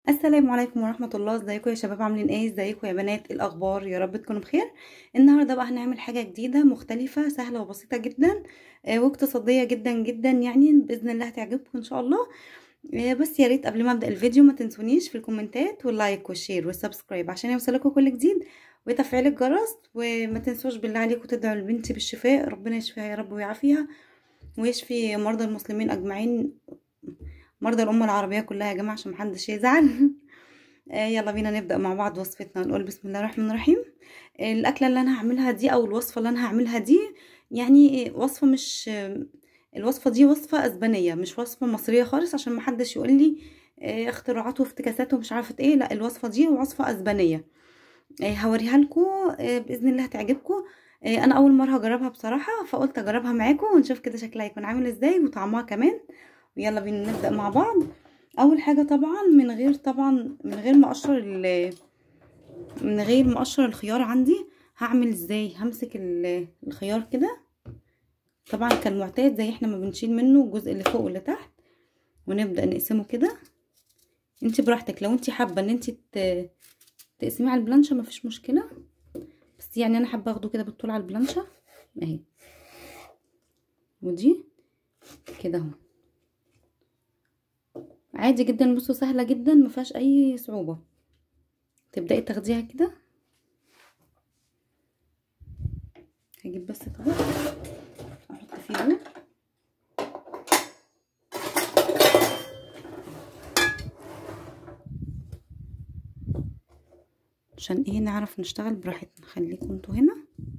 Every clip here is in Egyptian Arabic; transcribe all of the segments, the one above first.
السلام عليكم ورحمة الله ازيكم يا شباب عاملين ايه ازيكم يا بنات إيه الاخبار يا رب تكونوا بخير النهارده بقى هنعمل حاجة جديدة مختلفة سهلة وبسيطة جدا آه، واقتصادية جدا جدا يعني بإذن الله هتعجبكم ان شاء الله آه، بس يا ريت قبل ما ابدأ الفيديو ما تنسونيش في الكومنتات واللايك والشير والسبسكرايب عشان يوصلكم كل جديد وتفعيل الجرس وما تنسوش بالله عليكم تدعوا لبنتي بالشفاء ربنا يشفيها يا رب ويعافيها ويشفي مرضى المسلمين اجمعين مرضى الأمة العربية كلها يا جماعة عشان محدش يزعل آه، يلا بينا نبدأ مع بعض وصفتنا نقول بسم الله الرحمن الرحيم آه، الأكلة اللي أنا هعملها دي أو الوصفة اللي أنا هعملها دي يعني وصفة مش آه، الوصفة دي وصفة أسبانية مش وصفة مصرية خالص عشان محدش يقول لي آه، اختراعات وافتكاسات ومش عارفة ايه لا الوصفة دي وصفة أسبانية آه، هوريها لكم بإذن الله هتعجبكم آه، أنا أول مرة هجربها بصراحة فقلت أجربها معاكم ونشوف كده شكلها يكون عامل ازاي وطعمها كمان ويلا بينا نبدأ مع بعض اول حاجه طبعا من غير طبعا من غير ما اقشر ال من غير ما اقشر الخيار عندي هعمل ازاي همسك ال- الخيار كده طبعا كالمعتاد زي احنا ما بنشيل منه الجزء اللي فوق واللي تحت ونبدا نقسمه كده انت براحتك لو انت حابه ان انت ت- تقسميه على البلانشه مفيش مشكله بس يعني انا حابه اخده كده بالطول على البلانشه اهي ودي كده اهو عادي جدا بصوا سهله جدا ما فيهاش اي صعوبه تبداي تاخديها كده هجيب بس طبق احط فيه دول عشان ايه نعرف نشتغل براحتنا خليكم انتوا هنا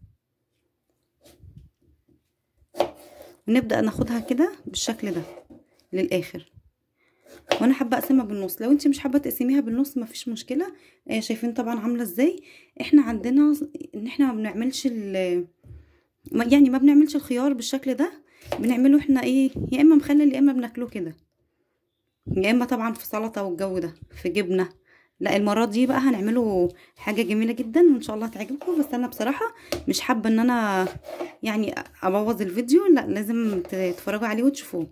ونبدا ناخدها كده بالشكل ده للاخر وانا حابه اقسمها بالنص لو انت مش حابه تقسميها بالنص مفيش مشكله آه شايفين طبعا عامله ازاي احنا عندنا ان احنا ما بنعملش ال يعني ما بنعملش الخيار بالشكل ده بنعمله احنا ايه يا اما مخلل يا اما بناكله كده يا اما طبعا في سلطه والجو ده في جبنه لا المره دي بقى هنعمله حاجه جميله جدا وان شاء الله هتعجبكم بس انا بصراحه مش حابه ان انا يعني ابوظ الفيديو لا لازم تتفرجوا عليه وتشوفوه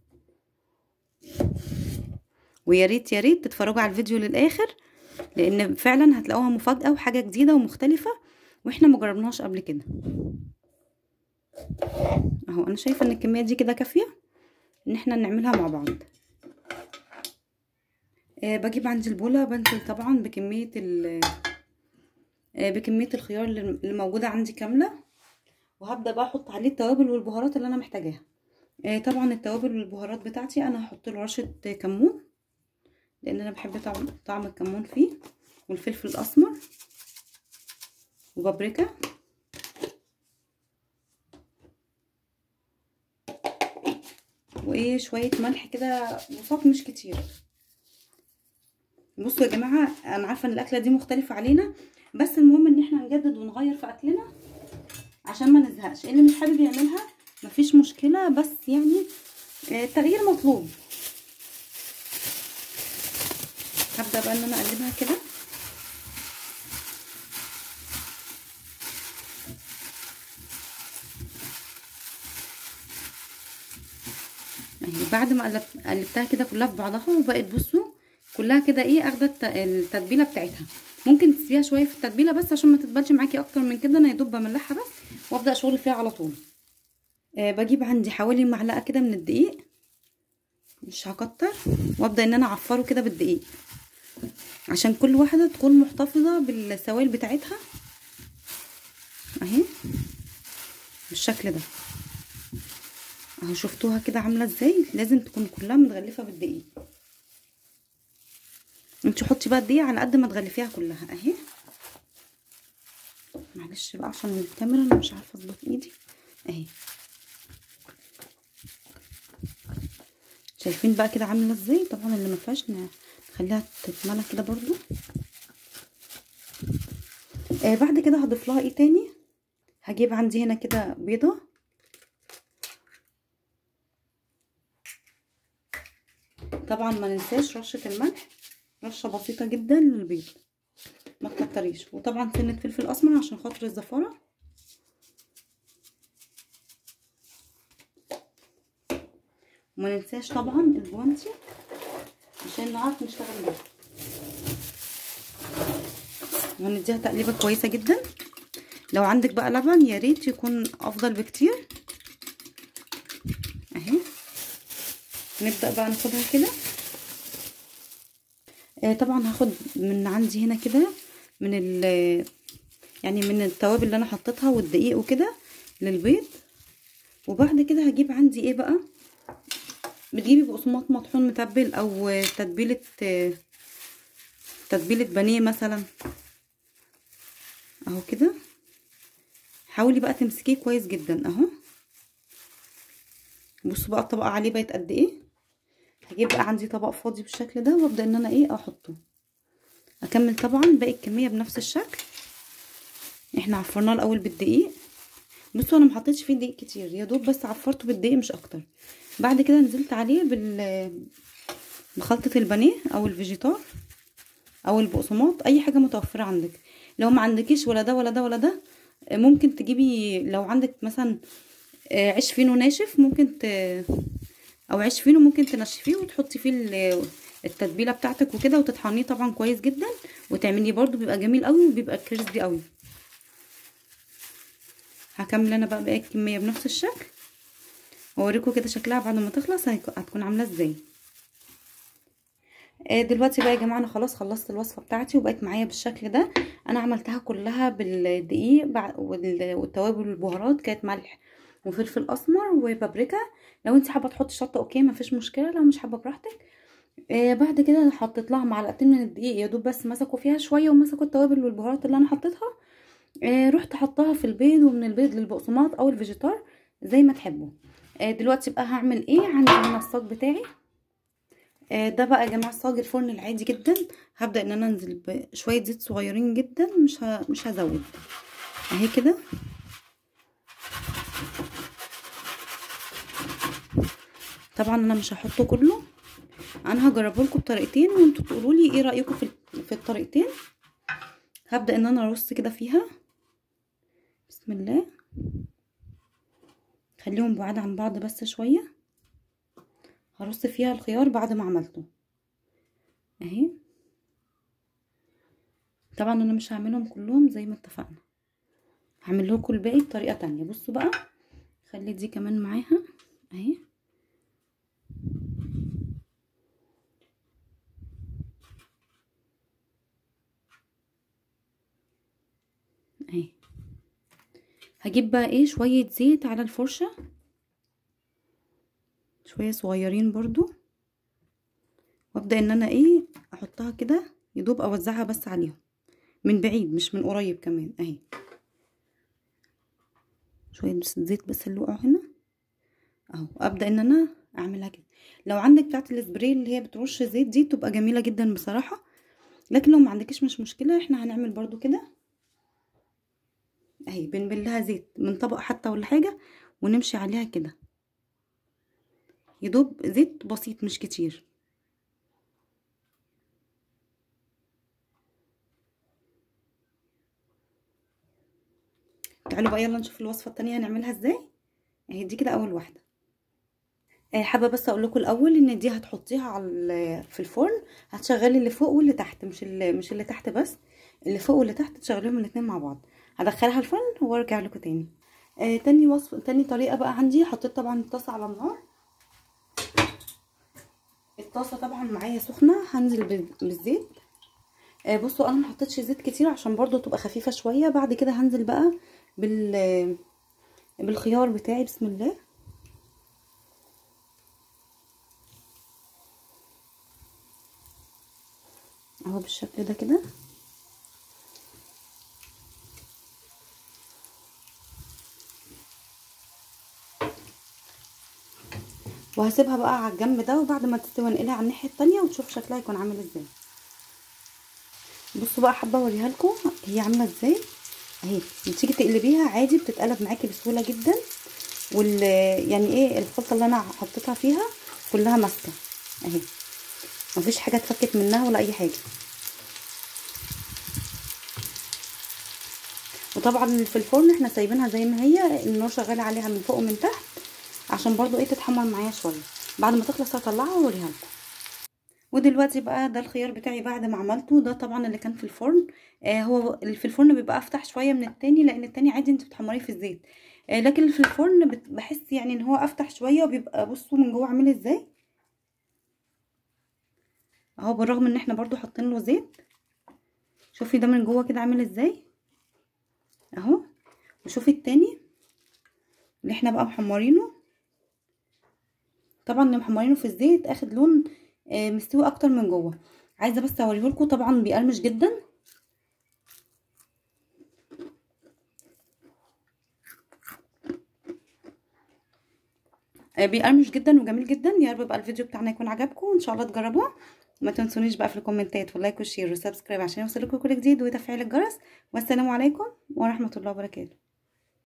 ويا ريت يا ريت تتفرجوا على الفيديو للاخر لان فعلا هتلاقوها مفاجاه وحاجه جديده ومختلفه واحنا مجربناهاش قبل كده اهو انا شايفه ان الكميه دي كده كافيه ان احنا نعملها مع بعض أه بجيب عندي البوله بنزل طبعا بكميه ال أه بكميه الخيار اللي موجوده عندي كامله وهبدا بقى احط عليه التوابل والبهارات اللي انا محتاجاها أه طبعا التوابل والبهارات بتاعتي انا هحط له رشه كمون لان انا بحب طعم طعم الكمون فيه والفلفل الاسمر وبابريكا وايه شويه ملح كده بساط مش كتير بصوا يا جماعه انا عارفه ان الاكله دي مختلفه علينا بس المهم ان احنا نجدد ونغير في اكلنا عشان ما نزهقش اللي مش حابب يعملها مفيش مشكله بس يعني التغيير مطلوب هبدا بقى ان انا اقلبها كده اهي بعد ما قلبت قلبتها كده كلها في بعضها وبقت بصوا كلها كده ايه اخدت التتبيله بتاعتها ممكن تسيبيها شويه في التتبيله بس عشان ما تتبلش معاكي اكتر من كده انا يا دوب بملحها بس وابدا شغل فيها على طول آه بجيب عندي حوالي معلقه كده من الدقيق مش هكتر وابدا ان انا اعفره كده بالدقيق عشان كل واحدة تكون محتفظة بالسوائل بتاعتها اهي بالشكل ده اهو شفتوها كده عاملة ازاي لازم تكون كلها متغلفة بالدقيق انت حطي بقى الدقيق على قد ما تغلفيها كلها اهي معلش بقى عشان الكاميرا انا مش عارفة اظبط ايدي اهي شايفين بقى كده عاملة ازاي طبعا اللي مفيهاش نخليها تتملى كده برضو آه بعد كده هضيف لها ايه تاني هجيب عندي هنا كده بيضة طبعا ما ننساش رشة الملح رشة بسيطة جدا للبيض ما تكتريش وطبعا سنة فلفل اسمر عشان خاطر الزفارة وما ننساش طبعا الجوانتي عشان نعرف نشتغل بيه وهنديها تقليبه كويسه جدا لو عندك بقى لبن يا ريت يكون افضل بكتير اهي نبدا بقى ناخدها كده آه طبعا هاخد من عندي هنا كده من ال يعني من التوابل اللي انا حطيتها والدقيق وكده للبيض وبعد كده هجيب عندي ايه بقى بتجيبي بقسماط مطحون متبل او تتبيله تتبيله بانيه مثلا اهو كده حاولي بقى تمسكيه كويس جدا اهو بصوا بقى الطبقه عليه بقت قد ايه هجيب بقى عندي طبق فاضي بالشكل ده وابدا ان انا ايه احطه اكمل طبعا باقي الكميه بنفس الشكل احنا عفرناه الاول بالدقيق بصوا انا محطيتش فيه دقيق كتير يا دوب بس عفرته بالدقيق مش اكتر بعد كده نزلت عليه بال بخلطه البانيه او الفيجيتار او البقسماط اي حاجه متوفره عندك لو ما عندكيش ولا ده ولا ده ولا ده ممكن تجيبي لو عندك مثلا عيش فينو ناشف ممكن ت... او عيش فينو ممكن تنشفيه وتحطي فيه التتبيله بتاعتك وكده وتطحنيه طبعا كويس جدا وتعمليه برده بيبقى جميل قوي وبيبقى كريسبي قوي هكمل انا بقى باقي الكميه بنفس الشكل واوريكم كده شكلها بعد ما تخلص هتكون عامله ازاي دلوقتي بقى يا جماعه انا خلاص خلصت الوصفه بتاعتي وبقت معايا بالشكل ده انا عملتها كلها بالدقيق والتوابل والبهارات كانت ملح وفلفل اسمر وبابريكا لو انت حابه تحطي شطه اوكي مفيش مشكله لو مش حابه براحتك آه بعد كده حطيت لها معلقتين من الدقيق يا دوب بس مسكوا فيها شويه ومسكوا التوابل والبهارات اللي انا حطيتها آه رحت حطها في البيض ومن البيض للبقسماط او الفيجيتار زي ما تحبوا آه دلوقتي بقى هعمل ايه عندي هنا الصاج بتاعي آه ده بقى يا جماعه صاج الفرن العادي جدا هبدا ان انا انزل بشويه زيت صغيرين جدا مش ه... مش هزود اهي كده طبعا انا مش هحطه كله انا هجربه لكم بطريقتين وانتوا تقولوا لي ايه رايكم في في الطريقتين هبدا ان انا ارص كده فيها بسم الله خليهم بعاد عن بعض بس شويه هرص فيها الخيار بعد ما عملته اهي طبعا انا مش هعملهم كلهم زي ما اتفقنا هعمل لكم الباقي بطريقه تانية بصوا بقى خلي دي كمان معاها اهي اهي هجيب بقى ايه شوية زيت على الفرشة شوية صغيرين برضو وابدأ ان انا ايه احطها كده يدوب اوزعها بس عليهم من بعيد مش من قريب كمان اهي شوية زيت بس اللي وقعوا هنا اهو ابدأ ان انا اعملها كده لو عندك بتاعت السبراي اللي هي بترش زيت دي تبقى جميلة جدا بصراحة لكن لو ما عندكش مش مشكلة احنا هنعمل برضو كده اهي بنبلها زيت من طبق حتى ولا حاجه ونمشي عليها كده يدوب زيت بسيط مش كتير تعالوا بقى يلا نشوف الوصفه التانية هنعملها ازاي اهي دي كده اول واحده آه حابه بس اقول لكم الاول ان دي هتحطيها على في الفرن هتشغلي اللي فوق واللي تحت مش اللي مش اللي تحت بس اللي فوق واللي تحت تشغليهم الاتنين مع بعض هدخلها الفرن وارجع لكم تاني آه تاني وصف تاني طريقه بقى عندي حطيت طبعا الطاسه على النار الطاسه طبعا معايا سخنه هنزل بالزيت آه بصوا انا ما حطيتش زيت كتير عشان برضو تبقى خفيفه شويه بعد كده هنزل بقى بال بالخيار بتاعي بسم الله اهو بالشكل ده كده وهسيبها بقى على الجنب ده وبعد ما تستوي انقلها على الناحيه التانية وتشوف شكلها يكون عامل ازاي بصوا بقى حابه اوريها لكم هي عامله ازاي اهي بتيجي تقلبيها عادي بتتقلب معاكي بسهوله جدا وال يعني ايه الخلطه اللي انا حطيتها فيها كلها ماسكه اهي مفيش حاجه اتفكت منها ولا اي حاجه وطبعا في الفرن احنا سايبينها زي ما هي النار شغاله عليها من فوق ومن تحت عشان برضو ايه تتحمر معايا شويه بعد ما تخلص هطلعها واوريها لكم ودلوقتي بقى ده الخيار بتاعي بعد ما عملته ده طبعا اللي كان في الفرن آه هو اللي في الفرن بيبقى افتح شويه من التاني لان التاني عادي انت بتحمريه في الزيت آه لكن اللي في الفرن بحس يعني ان هو افتح شويه وبيبقى بصوا من جوه عامل ازاي اهو بالرغم ان احنا برضو حاطين له زيت شوفي ده من جوه كده عامل ازاي اهو وشوفي التاني اللي احنا بقى محمرينه طبعا اللي محمرينه في الزيت اخد لون آه مستوي اكتر من جوه عايزه بس اوريهولكوا طبعا بيقرمش جدا آه بيقرمش جدا وجميل جدا يا رب بقى الفيديو بتاعنا يكون عجبكم وان شاء الله تجربوه وما تنسونيش بقى في الكومنتات واللايك والشير والسبسكرايب عشان يوصلكم كل جديد وتفعيل الجرس والسلام عليكم ورحمه الله وبركاته